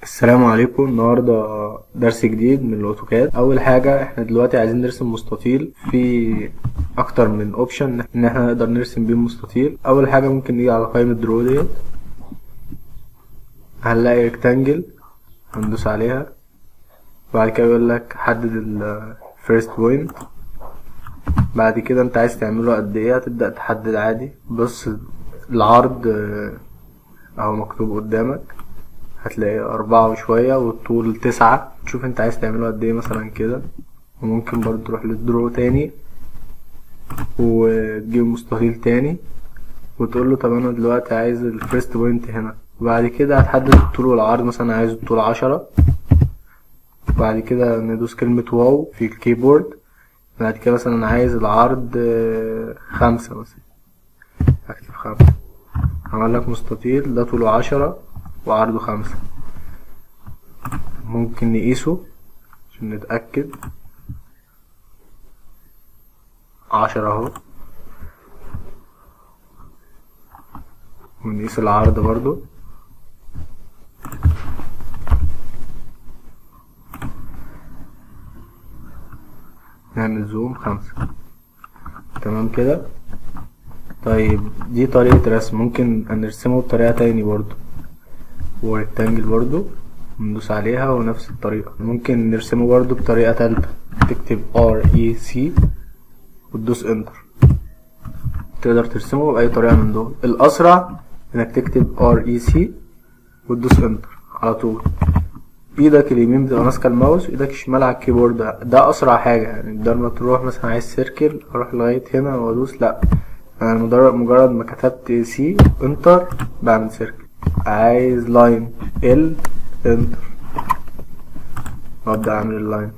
السلام عليكم النهارده درس جديد من الاوتوكاد اول حاجه احنا دلوقتي عايزين نرسم مستطيل في اكتر من اوبشن ان احنا نقدر نرسم بيه مستطيل اول حاجه ممكن نيجي على قائمه درو ديت هنلاقي ريكتانجل هندوس عليها بعد كده يقول لك حدد الفيرست بوينت بعد كده انت عايز تعمله قد ايه هتبدا تحدد عادي بص العرض آه، اهو مكتوب قدامك هتلاقي أربعة وشوية والطول تسعة تشوف انت عايز تعمله قد ايه مثلا كده وممكن برضه تروح للدرو تاني وتجيب مستطيل تاني وتقول له طب انا دلوقتي عايز الفيرست بوينت هنا وبعد كده هتحدد الطول والعرض مثلا عايز الطول عشرة وبعد كده ندوس كلمة واو في الكيبورد بعد كده مثلا عايز العرض آه، خمسة مثلا هكتب خمسة عمل لك مستطيل ده طوله عشرة وعرضه خمسة ممكن نقيسه عشان نتأكد عشرة اهو ونقيس العرض برضو نعمل زوم خمسة تمام كده طيب دي طريقة رسم ممكن نرسمه بطريقة تاني برضو وريكتانجل برضو ندوس عليها ونفس الطريقة ممكن نرسمه برضو بطريقة تالتة تكتب R E C وتدوس انتر تقدر ترسمه بأي طريقة من دول الأسرع إنك تكتب R E C وتدوس انتر على طول ايدك اليمين بتبقى ماسكة الماوس وايدك الشمال على الكيبورد ده, ده أسرع حاجة يعني بدل ما تروح مثلا عايز سيركل أروح لغاية هنا وأدوس لأ أنا مجرد مجرد ما كتبت سي انتر بعمل سيركل عايز لاين ال انتر وابدا اعمل اللاين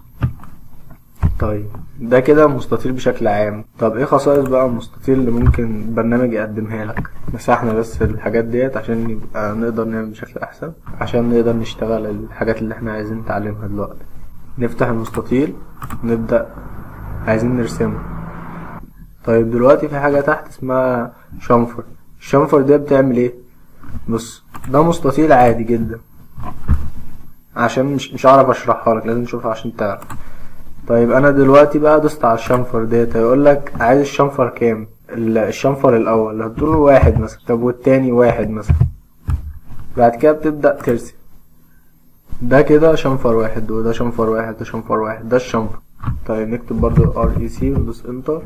طيب ده كده مستطيل بشكل عام طب ايه خصائص بقى المستطيل اللي ممكن البرنامج يقدمها لك مسحنا بس الحاجات ديت عشان يبقى نقدر نعمل بشكل احسن عشان نقدر نشتغل الحاجات اللي احنا عايزين نتعلمها دلوقتي نفتح المستطيل نبدأ عايزين نرسمه طيب دلوقتي في حاجة تحت اسمها شنفر الشنفر ده بتعمل ايه بص ده مستطيل عادي جدا عشان مش مش هعرف اشرحها لك لازم تشوفها عشان تعرف طيب انا دلوقتي بقى دوست على الشنفر ديت هيقول لك عايز الشنفر كام ال- الشنفر الاول هتقول له واحد مثلا طب والتاني واحد مثلا بعد كده بتبدأ ترسم ده كده شنفر واحد وده شنفر واحد ده شنفر واحد ده الشنفر طيب نكتب برضو ار اي سي وندوس انتر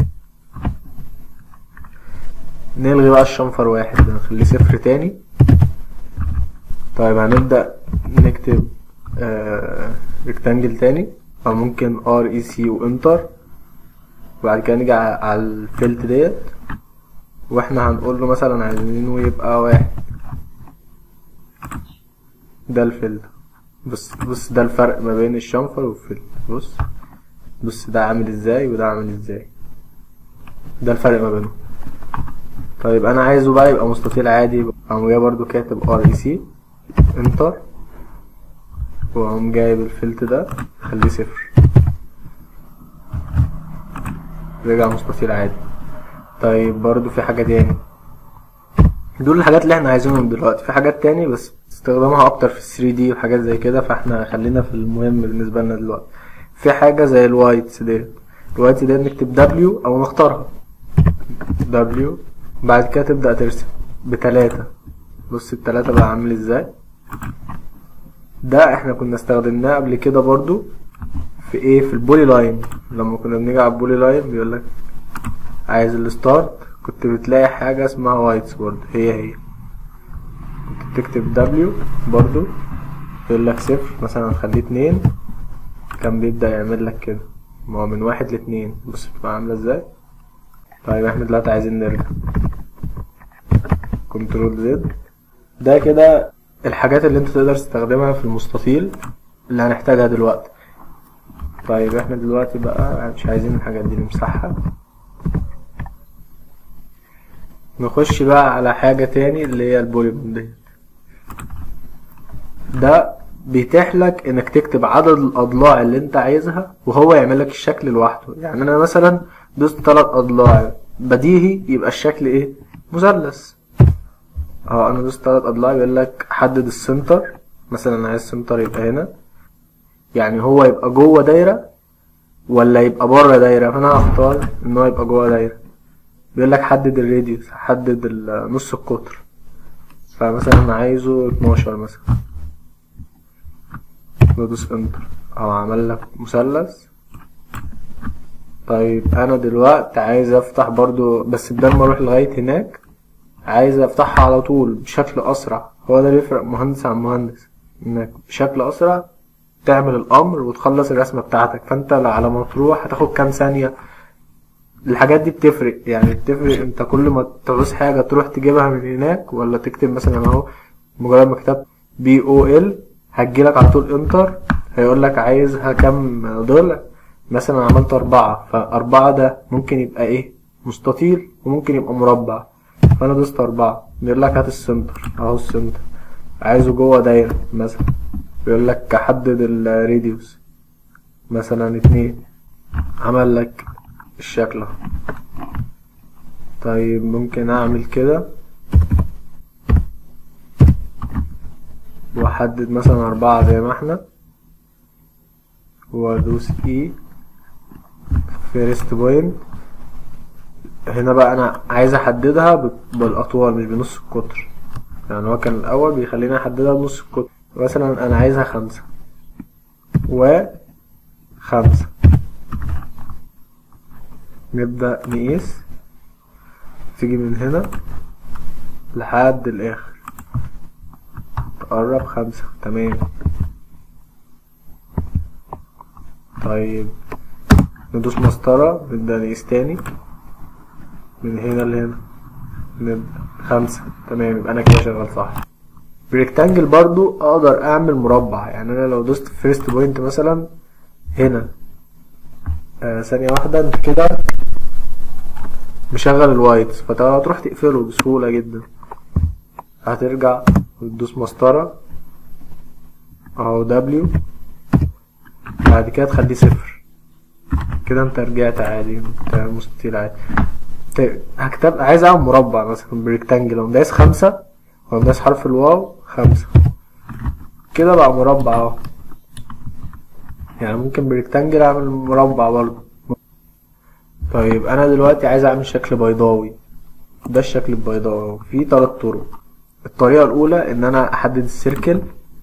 نلغي بقى الشنفر واحد ده نخليه صفر تاني طيب هنبدأ نكتب آه ريكتانجل تاني او ممكن ار اي سي وانتر وبعد كده نيجي ع- على الفيلت ديت واحنا هنقول له مثلا عايزينه يبقى واحد ده الفيلت بص بص ده الفرق ما بين الشنفر والفيلت بص بص ده عامل ازاي وده عامل ازاي ده الفرق ما بينهم طيب انا عايزه بقى يبقى مستطيل عادي اقوم جاي برضو كاتب ار اي سي انتر واقوم جايب الفلت ده خليه صفر رجع مستطيل عادي طيب برضو في حاجة تاني دول الحاجات اللي احنا عايزينهم دلوقتي في حاجات تاني بس استخدامها اكتر في ال 3 دي وحاجات زي كده فاحنا خلينا في المهم بالنسبة لنا دلوقتي في حاجة زي الوايتس ديت الوايتس ديت نكتب دبليو او نختارها دبليو بعد كده تبدأ ترسم بتلاتة بص التلاتة بقى عامل ازاي ده احنا كنا استخدمناه قبل كده برضو في ايه في البولي لاين لما كنا بنيجي على البولي لاين بيقولك عايز الستارت كنت بتلاقي حاجة اسمها وايتس برضو هي هي كنت بتكتب دبليو برضو يقولك صفر مثلا خليه اتنين كان بيبدأ يعمل لك كده ما هو من واحد لاتنين بص بتبقى عاملة ازاي طيب احنا دلوقتي عايزين نرجع كنترول زد ده كده الحاجات اللي انت تقدر تستخدمها في المستطيل اللي هنحتاجها دلوقتي طيب احنا دلوقتي بقى مش عايزين الحاجات دي نمسحها نخش بقى على حاجة تاني اللي هي البوليجون دي ده بيتيح لك انك تكتب عدد الاضلاع اللي انت عايزها وهو يعمل لك الشكل لوحده يعني انا مثلا دوست ثلاث اضلاع بديهي يبقى الشكل ايه مثلث اه انا دوست تلات اضلاع بيقول لك حدد السنتر مثلا انا عايز سنتر يبقى هنا يعني هو يبقى جوه دايره ولا يبقى بره دايره فانا هختار ان هو يبقى جوه دايره بيقول لك حدد الراديوس حدد ال- نص القطر فمثلا انا عايزه 12 مثلا بدوس انتر او عمل لك مثلث طيب انا دلوقتي عايز افتح برضو بس بدل ما اروح لغايه هناك عايز افتحها على طول بشكل اسرع هو ده اللي يفرق مهندس عن مهندس انك بشكل اسرع تعمل الامر وتخلص الرسمه بتاعتك فانت على ما تروح هتاخد كام ثانيه الحاجات دي بتفرق يعني بتفرق انت كل ما تعوز حاجه تروح تجيبها من هناك ولا تكتب مثلا اهو مجرد ما كتبت بي او ال هتجيلك على طول انتر هيقول لك عايزها كام ضلع مثلا عملت أربعة فأربعة ده ممكن يبقى إيه مستطيل وممكن يبقى مربع فأنا دوست أربعة بيقول لك هات السنتر أهو السنتر عايزه جوه دايرة مثلا بيقول لك حدد الراديوس مثلا اتنين عمل لك الشكل اهو طيب ممكن أعمل كده وأحدد مثلا أربعة زي ما احنا وأدوس إي فيرست بوينت هنا بقى انا عايز احددها ب- بالاطوال مش بنص القطر يعني هو كان الاول بيخليني احددها بنص القطر مثلا انا عايزها خمسة و خمسة نبدأ نقيس تيجي من هنا لحد الاخر تقرب خمسة تمام طيب ندوس مسطرة نبدأ نقيس تاني من هنا لهنا نبدأ خمسة تمام يبقى أنا كده شغال صح بريكتانجل برضو أقدر أعمل مربع يعني أنا لو دوست فيرست بوينت مثلا هنا آه ثانية واحدة أنت كده مشغل الوايتس فتروح تقفله بسهولة جدا هترجع وتدوس مسطرة اهو دبليو بعد كده تخليه صفر كده انت رجعت عادي انت مستطيل عادي ت- هكتب عايز اعمل مربع مثلا بريكتانجل اقوم دايس خمسة واقوم دايس حرف الواو خمسة كده بقى مربع اهو يعني ممكن بريكتانجل اعمل مربع برضه طيب انا دلوقتي عايز اعمل شكل بيضاوي ده الشكل البيضاوي في تلات طرق الطريقة الأولى إن أنا أحدد السيركل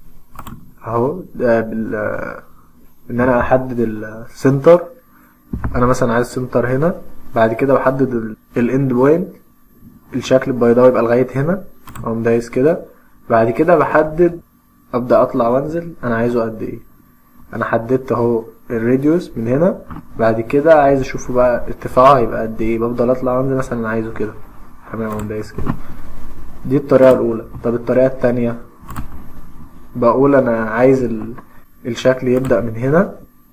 أهو ده بال إن أنا أحدد السنتر أنا مثلا عايز سنتر هنا بعد كده بحدد الإند بوينت الشكل البيضاوي يبقى لغاية هنا أقوم دايس كده بعد كده بحدد أبدأ أطلع وأنزل أنا عايزه قد إيه أنا حددت أهو الراديوس من هنا بعد كده عايز أشوفه بقى ارتفاعه هيبقى قد إيه بفضل أطلع وأنزل مثلا أنا عايزه كده تمام أقوم دايس كده دي الطريقة الأولى طب الطريقة التانية بقول أنا عايز ال... الشكل يبدأ من هنا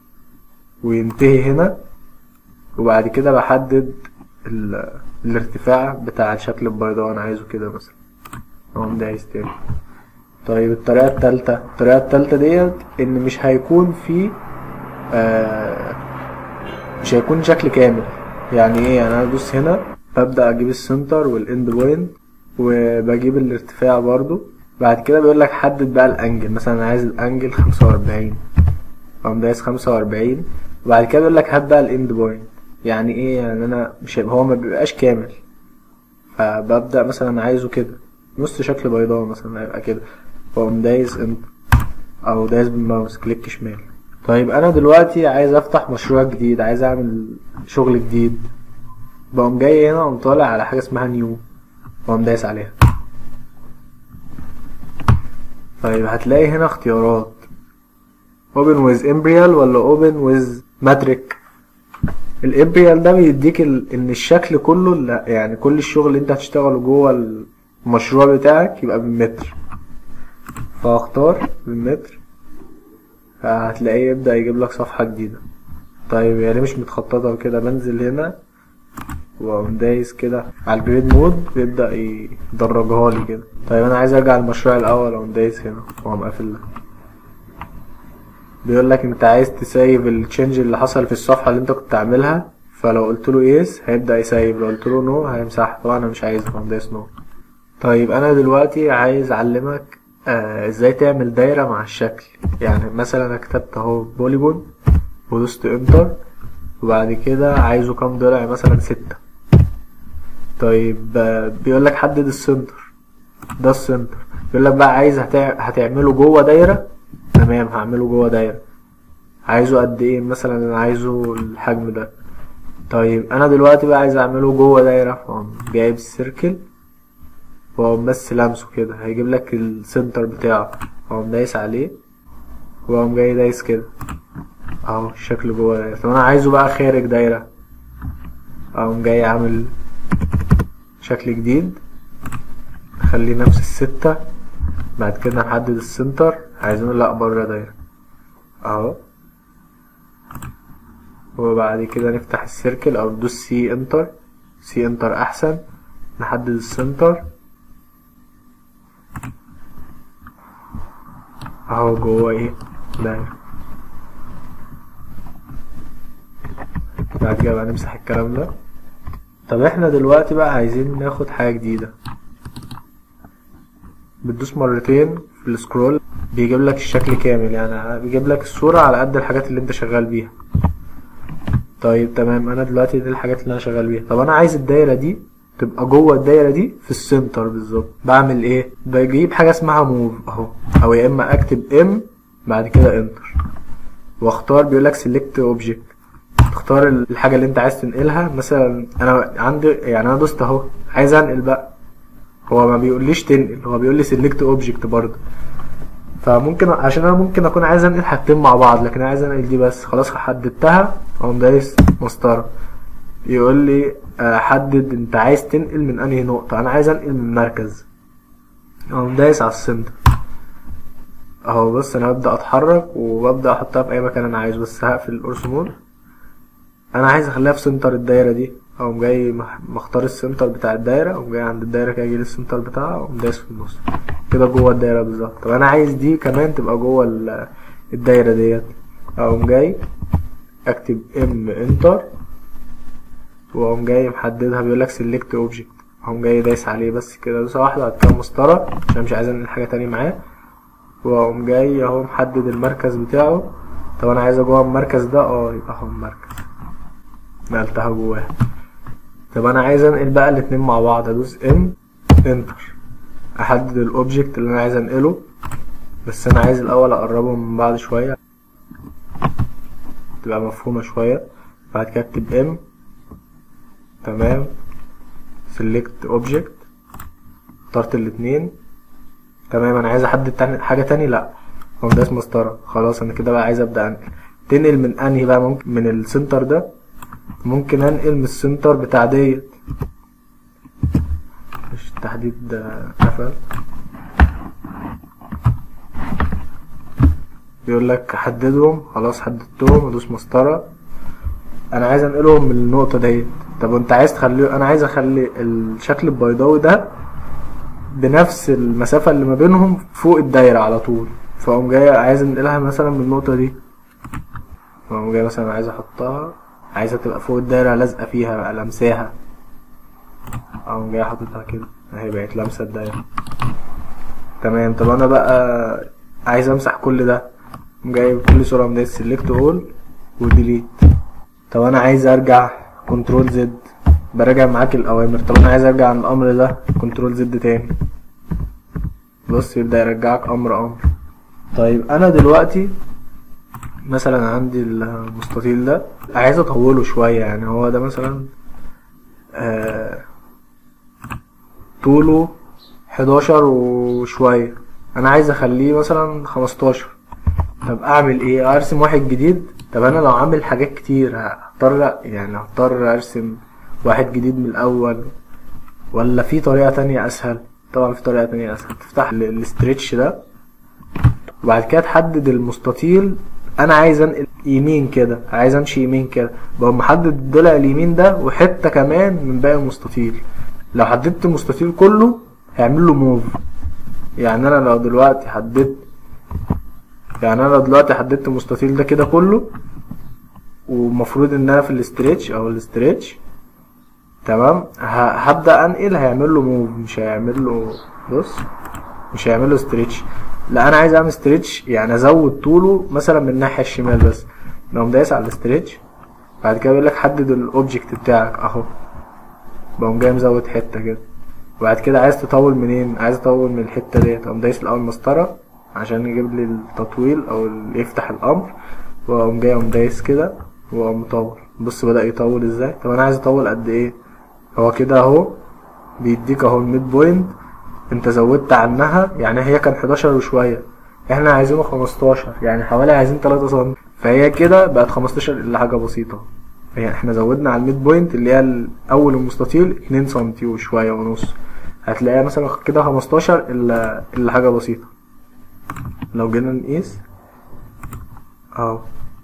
وينتهي هنا وبعد كده بحدد ال... الارتفاع بتاع الشكل البيضاوي أنا عايزه كده مثلا أقوم دايس تاني طيب الطريقة التالتة الطريقة التالتة ديت إن مش هيكون في آه مش هيكون شكل كامل يعني ايه يعني انا ادوس هنا ببدأ اجيب السنتر والاند بوينت وبجيب الارتفاع برضو بعد كده بيقول لك حدد بقى الانجل مثلا انا عايز الانجل خمسة واربعين اقوم دايس خمسة واربعين وبعد كده بيقول لك هات بقى الاند بوينت يعني ايه يعني انا مش هيبقى- هو ما بيبقاش كامل فببدأ مثلا عايزه كده نص شكل بيضاوي مثلا هيبقى كده واقوم دايس انت او دايس بالماوس كليك شمال طيب انا دلوقتي عايز افتح مشروع جديد عايز اعمل شغل جديد بقوم جاي هنا اقوم طالع على حاجه اسمها نيو واقوم دايس عليها طيب هتلاقي هنا اختيارات open with imperial ولا open with metric الامبريال ده بيديك ال... ان الشكل كله لا يعني كل الشغل اللي انت هتشتغله جوه المشروع بتاعك يبقى بالمتر فاختار بالمتر هتلاقيه يبدأ يجيب لك صفحة جديدة طيب يعني مش متخططة وكده بنزل هنا واقوم دايس كده على الجريد مود بيبدأ يدرجها لي كده طيب انا عايز ارجع المشروع الاول اقوم دايس هنا واقوم قافل ده بيقول لك انت عايز تسيب التشنج اللي حصل في الصفحة اللي انت كنت عاملها فلو قلت له يس هيبدأ يسيب لو قلت له نو هيمسحها طبعا انا مش عايزها اقوم دايس نو طيب انا دلوقتي عايز اعلمك آه ازاي تعمل دايرة مع الشكل يعني مثلا انا كتبت اهو بوليجون ودوست انتر وبعد كده عايزه كام ضلع مثلا ستة طيب آه بيقول لك حدد السنتر ده السنتر بيقول لك بقى عايز هتع... هتعمله جوه دايرة تمام هعمله جوه دايرة عايزه قد ايه مثلا انا عايزه الحجم ده طيب انا دلوقتي بقى عايز اعمله جوه دايرة فاقوم جايب السيركل واقوم بس لامسه كده هيجيب لك السنتر بتاعه اقوم دايس عليه واقوم جاي دايس كده اهو الشكل جوه دايرة طب انا عايزه بقى خارج دايرة اقوم جاي عامل شكل جديد خليه نفس الستة بعد كده نحدد السنتر عايزينه لا بره دايرة اهو وبعد كده نفتح السيركل او ندوس سي انتر سي انتر احسن نحدد السنتر اهو جوه ايه دايرة بعد كده بقى نمسح الكلام ده طب احنا دلوقتي بقى عايزين ناخد حاجة جديدة بتدوس مرتين في السكرول بيجيب لك الشكل كامل يعني بيجيب لك الصورة على قد الحاجات اللي انت شغال بيها طيب تمام انا دلوقتي دي الحاجات اللي انا شغال بيها طب انا عايز الدايرة دي تبقى جوه الدايرة دي في السنتر بالظبط بعمل ايه بجيب حاجة اسمها موف اهو او يا اما اكتب ام بعد كده انتر واختار بيقول لك سيلكت اوبجكت تختار الحاجة اللي انت عايز تنقلها مثلا انا عندي يعني انا دوست اهو عايز انقل بقى هو ما بيقوليش تنقل هو بيقول لي سيلكت اوبجكت برضه فممكن عشان انا ممكن اكون عايز انقل حاجتين مع بعض لكن عايز انقل دي بس خلاص حددتها اقوم دايس مسطره يقول لي آه، حدد انت عايز تنقل من انهي نقطه انا عايز انقل من المركز اقوم دايس على السنتر اهو بص انا ببدا اتحرك وببدا احطها في اي مكان انا عايزه بس هقفل القرص مود انا عايز اخليها في سنتر الدايره دي اقوم جاي مح- مختار السنتر بتاع الدايره اقوم جاي عند الدايره كده اجي السنتر بتاعها اقوم دايس في النص كده جوه الدايره بالظبط طب انا عايز دي كمان تبقى جوه ال- الدايره ديت اقوم جاي اكتب ام انتر واقوم جاي محددها بيقول لك سيلكت اوبجكت اقوم جاي دايس عليه بس كده دوسه واحده بعد كده مسطره عشان مش عايز انقل حاجه تانية معاه واقوم جاي اهو محدد المركز بتاعه طب انا عايزه جوه المركز ده اه يبقى اهو المركز نقلتها جواه طب انا عايز انقل بقى الاتنين مع بعض ادوس ام انتر احدد الاوبجكت اللي انا عايز انقله بس انا عايز الاول اقربهم من بعض شويه تبقى مفهومه شويه بعد كده اكتب ام تمام select object اخترت الاتنين تمام انا عايز احدد تاني حاجه تاني لا هو ده اسمه مسطره خلاص انا كده بقى عايز ابدا انقل تنقل من انهي بقى ممكن من السنتر ده ممكن انقل من السنتر بتاع ديت مش التحديد ده قفل بيقول لك حددهم خلاص حددتهم ادوس مسطره انا عايز انقلهم من النقطه ديت طب وانت عايز تخليه انا عايز اخلي الشكل البيضاوي ده بنفس المسافه اللي ما بينهم فوق الدايره على طول فاقوم جاي عايز انقلها مثلا من النقطه دي فاقوم جاي مثلا عايز احطها عايزها تبقى فوق الدايره لازقه فيها بقى لمساها اقوم جاي حاططها كده اهي بقت لامسه الدايره تمام طب انا بقى عايز امسح كل ده أقوم جاي كل صوره من سيلكت اول وديليت طب انا عايز ارجع كنترول زد براجع معاك الاوامر طب انا عايز ارجع عن الامر ده كنترول زد تاني بص يبدا يرجعك امر امر طيب انا دلوقتي مثلا عندي المستطيل ده عايز اطوله شويه يعني هو ده مثلا آه طوله 11 وشويه انا عايز اخليه مثلا 15 طب اعمل ايه ارسم واحد جديد طب انا لو عامل حاجات كتير هضطر يعني هضطر ارسم واحد جديد من الاول ولا في طريقة تانية اسهل طبعا في طريقة تانية اسهل تفتح ال- الاستريتش ده وبعد كده تحدد المستطيل انا عايز انقل يمين كده عايز امشي يمين كده بقوم محدد الضلع اليمين ده وحتة كمان من باقي المستطيل لو حددت المستطيل كله هيعمل له موف يعني انا لو دلوقتي حددت يعني انا دلوقتي حددت المستطيل ده كده كله ومفروض ان انا في الاستريتش او الاستريتش تمام ه- هبدا انقل هيعمل له موف مش هيعمل له بص مش هيعمل له ستريتش لا انا عايز اعمل ستريتش يعني ازود طوله مثلا من الناحيه الشمال بس لو دايس على الستريتش بعد كده بيقول لك حدد الاوبجكت بتاعك اهو بقوم جاي مزود حته كده وبعد كده عايز تطول منين عايز اطول من الحته ديت اقوم دايس الاول مسطره عشان يجيب لي التطويل او ال- يفتح الامر واقوم جاي اقوم دايس كده واقوم مطول بص بدأ يطول ازاي طب انا عايز اطول قد ايه هو كده اهو بيديك اهو الميد بوينت انت زودت عنها يعني هي كان 11 وشويه احنا عايزينه 15 يعني حوالي عايزين 3 سم فهي كده بقت 15 الا حاجه بسيطه يعني احنا زودنا على الميد بوينت اللي هي ال- اول المستطيل 2 سم وشويه ونص هتلاقيها مثلا كده 15 الا الا حاجه بسيطه لو جينا نقيس اهو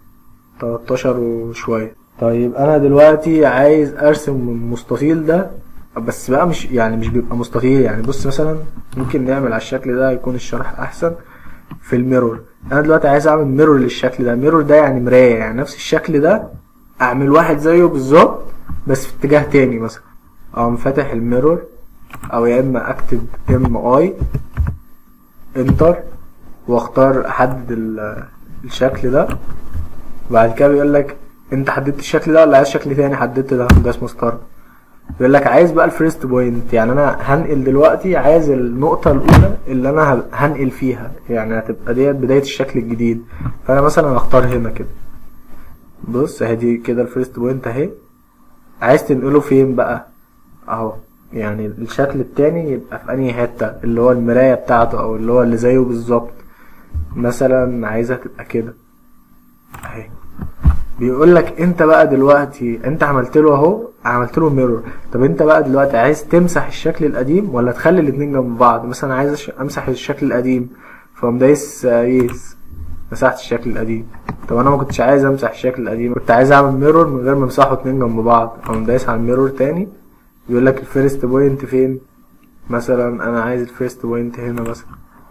13 وشويه طيب انا دلوقتي عايز ارسم المستطيل ده بس بقى مش يعني مش بيبقى مستطيل يعني بص مثلا ممكن نعمل على الشكل ده يكون الشرح احسن في الميرور انا دلوقتي عايز اعمل ميرور للشكل ده ميرور ده يعني مرايه يعني نفس الشكل ده اعمل واحد زيه بالظبط بس في اتجاه تاني مثلا اقوم فاتح الميرور او يا اما اكتب ام اي انتر واختار احدد ال- الشكل ده وبعد كده بيقول لك انت حددت الشكل ده ولا عايز شكل تاني حددت ده ده اسمه ستارت بيقول لك عايز بقى الفيرست بوينت يعني انا هنقل دلوقتي عايز النقطة الأولى اللي أنا ه- هنقل فيها يعني هتبقى ديت بداية الشكل الجديد فأنا مثلا هختار هنا كده بص اهي دي كده الفيرست بوينت اهي عايز تنقله فين بقى اهو يعني الشكل التاني يبقى في انهي حتة اللي هو المراية بتاعته او اللي هو اللي زيه بالظبط مثلا عايزها تبقى كده اهي بيقول لك انت بقى دلوقتي انت عملت له اهو عملت له ميرور طب انت بقى دلوقتي عايز تمسح الشكل القديم ولا تخلي الاتنين جنب بعض مثلا عايز أش- امسح الشكل القديم فقوم دايس آه، يس مسحت الشكل القديم طب انا ما كنتش عايز امسح الشكل القديم كنت عايز اعمل ميرور من غير ما امسحه اتنين جنب بعض اقوم دايس على الميرور تاني بيقول لك الفيرست بوينت فين مثلا انا عايز الفيرست بوينت هنا مثلا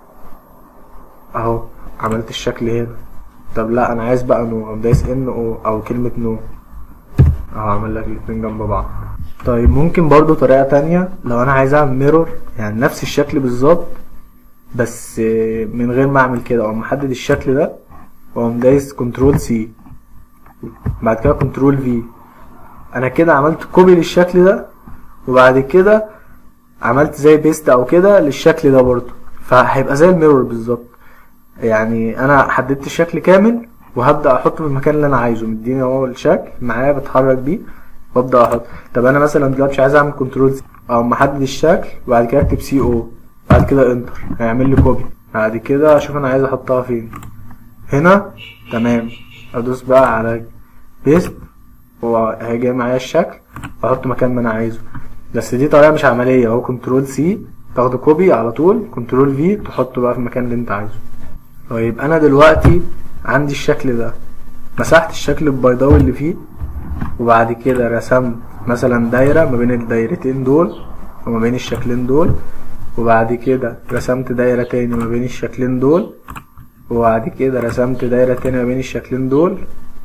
اهو عملت الشكل هنا طب لا انا عايز بقى نو اقوم دايس ان او او كلمة نو اهو عمل لك الاتنين جنب بعض طيب ممكن برضو طريقة تانية لو انا عايز اعمل ميرور يعني نفس الشكل بالظبط بس آه، من غير ما اعمل كده اقوم محدد الشكل ده واقوم دايس كنترول سي بعد كده كنترول في انا كده عملت كوبي للشكل ده وبعد كده عملت زي بيست او كده للشكل ده برضو فهيبقى زي الميرور بالظبط يعني انا حددت الشكل كامل وهبدا احطه في المكان اللي انا عايزه مديني اهو الشكل معايا بتحرك بيه وابدا احط طب انا مثلا دلوقتي مش عايز اعمل كنترول او محدد الشكل وبعد كده اكتب سي او بعد كده انتر هيعمل لي كوبي بعد كده اشوف انا عايز احطها فين هنا تمام ادوس بقى على بيست هو هيجي معايا الشكل واحط مكان ما انا عايزه بس دي طريقه مش عمليه اهو كنترول سي تاخد كوبي على طول كنترول في تحطه بقى في المكان اللي انت عايزه طيب انا دلوقتي عندي الشكل ده مسحت الشكل البيضاوي اللي فيه وبعد كده رسمت مثلا دايرة ما بين الدايرتين دول وما بين الشكلين دول وبعد كده رسمت دايرة تاني ما بين الشكلين دول وبعد كده رسمت دايرة تانية ما بين الشكلين دول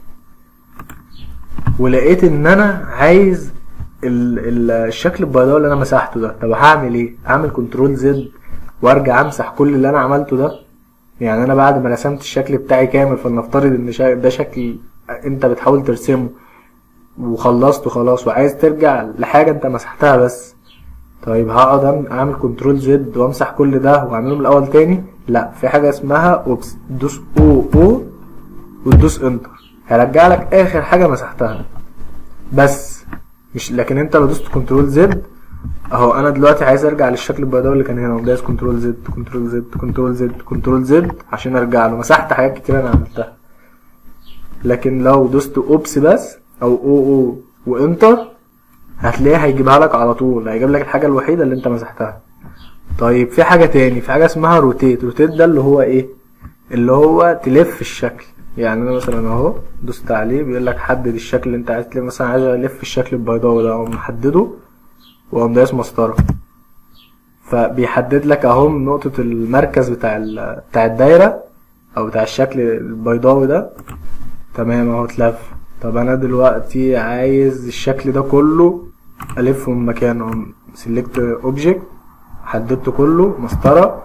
ولقيت ان انا عايز ال ال الشكل البيضاوي اللي انا مسحته ده طب هعمل ايه اعمل كنترول زد وارجع امسح كل اللي انا عملته ده يعني انا بعد ما رسمت الشكل بتاعي كامل فلنفترض ان شا- ده شكل انت بتحاول ترسمه وخلصته خلاص وعايز ترجع لحاجة انت مسحتها بس طيب هقعد أعمل- اعمل كنترول زد وامسح كل ده واعمله من الاول تاني لا في حاجة اسمها اوبس دوس او او وتدوس انتر هيرجع لك اخر حاجة مسحتها بس مش لكن انت لو دوست كنترول زد اهو انا دلوقتي عايز ارجع للشكل البيضاوي اللي كان هنا ودايس كنترول زد كنترول زد كنترول زد كنترول زد عشان ارجع له مسحت حاجات كتير انا عملتها لكن لو دوست اوبس بس او او او وانتر هتلاقيه هيجيبها لك على طول هيجيب لك الحاجه الوحيده اللي انت مسحتها طيب في حاجه تاني في حاجه اسمها روتيت روتيت ده اللي هو ايه اللي هو تلف الشكل يعني انا مثلا اهو دوست عليه بيقول لك حدد الشكل اللي انت عايز تلف مثلا عايز الف الشكل البيضاوي ده اقوم محدده واقوم دايس مسطره فبيحدد لك اهو من نقطة المركز بتاع ال- بتاع الدايرة او بتاع الشكل البيضاوي ده تمام اهو اتلف طب انا دلوقتي عايز الشكل ده كله الفه من مكانه سيلكت اوبجكت حددته كله مسطرة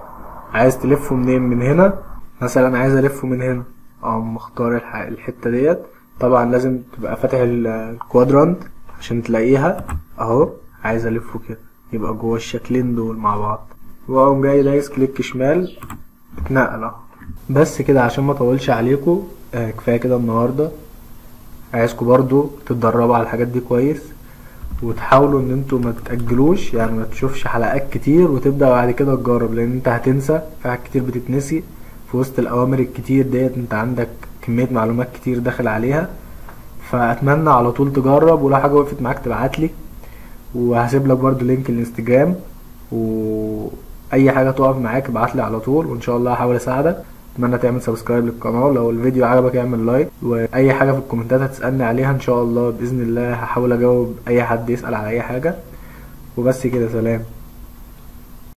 عايز تلفه منين من هنا مثلا عايز الفه من هنا اقوم مختار الح- الحته ديت طبعا لازم تبقى فاتح ال- الكوادرانت عشان تلاقيها اهو عايز الفه كده يبقى جوه الشكلين دول مع بعض واقوم جاي دايس كليك شمال اتنقل اهو بس كده عشان ما اطولش عليكم آه كفايه كده النهارده عايزكم برضو تتدربوا على الحاجات دي كويس وتحاولوا ان انتوا ما تتأجلوش يعني ما تشوفش حلقات كتير وتبدأ بعد كده تجرب لان انت هتنسى في حاجات كتير بتتنسي في وسط الاوامر الكتير ديت انت عندك كمية معلومات كتير داخل عليها فاتمنى على طول تجرب ولو حاجة وقفت معاك تبعتلي وهسيب لك برضو لينك الانستجرام واي حاجة تقف معاك ابعتلي على طول وان شاء الله هحاول اساعدك اتمنى تعمل سبسكرايب للقناه لو الفيديو عجبك اعمل لايك واي حاجه في الكومنتات هتسالني عليها ان شاء الله باذن الله هحاول اجاوب اي حد يسال على اي حاجه وبس كده سلام